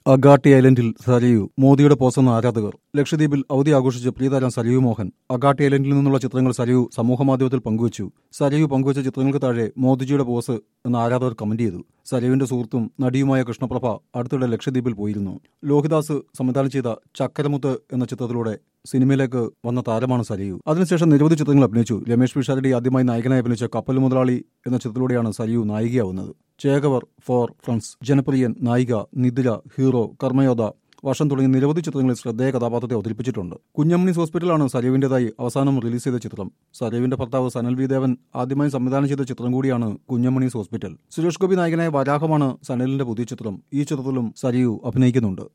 അഗാട്ടി ഐലൻഡിൽ സരയു മോദിയുടെ പോസെന്ന ആരാധകർ ലക്ഷദ്വീപിൽ അവധി ആഘോഷിച്ച് പ്രിയതാരം സരയു മോഹൻ അഗാട്ടി ഐലൻഡിൽ നിന്നുള്ള ചിത്രങ്ങൾ സരയു സമൂഹമാധ്യമത്തിൽ പങ്കുവച്ചു സരയു പങ്കുവച്ച ചിത്രങ്ങൾക്ക് താഴെ മോദിജിയുടെ പോസ് എന്ന ആരാധകർ കമന്റ് ചെയ്തു സരയുവിന്റെ സുഹൃത്തും നടിയുമായ കൃഷ്ണപ്രഭ അടുത്തിടെ ലക്ഷദ്വീപിൽ പോയിരുന്നു ലോഹിദാസ് സംവിധാനം ചെയ്ത ചക്കരമുത്ത് എന്ന ചിത്രത്തിലൂടെ സിനിമയിലേക്ക് വന്ന താരമാണ് സരയു അതിനുശേഷം നിരവധി ചിത്രങ്ങൾ അഭിനയിച്ചു രമേഷ് പിഷാരടി ആദ്യമായി നായകനായി അഭിനയിച്ച കപ്പൽ മുതലാളി എന്ന ചിത്രത്തിലൂടെയാണ് സരയു നായികയാവുന്നത് Chekavar Four Friends Janapriyan Nayika Nithila hero കർമ്മയോധ വർഷം തുടങ്ങി നിരവധി ചിത്രങ്ങളിൽ ശ്രദ്ധേയ കഥാപാത്രത്തെ അവതരിപ്പിച്ചിട്ടുണ്ട് കുഞ്ഞമ്മണീസ് ഹോസ്പിറ്റലാണ് സരയുവിന്റേതായി അവസാനം റിലീസ് ചെയ്ത ചിത്രം സരയുവിന്റെ ഭർത്താവ് സനൽ വി ദേവൻ ആദ്യമായി സംവിധാനം ചെയ്ത ചിത്രം കൂടിയാണ് കുഞ്ഞമ്മണീസ് ഹോസ്പിറ്റൽ സുരേഷ് ഗോപി നായകനായ വരാഹമാണ് സനലിന്റെ പുതിയ ചിത്രം ഈ ചിത്രത്തിലും സരയു അഭിനയിക്കുന്നുണ്ട്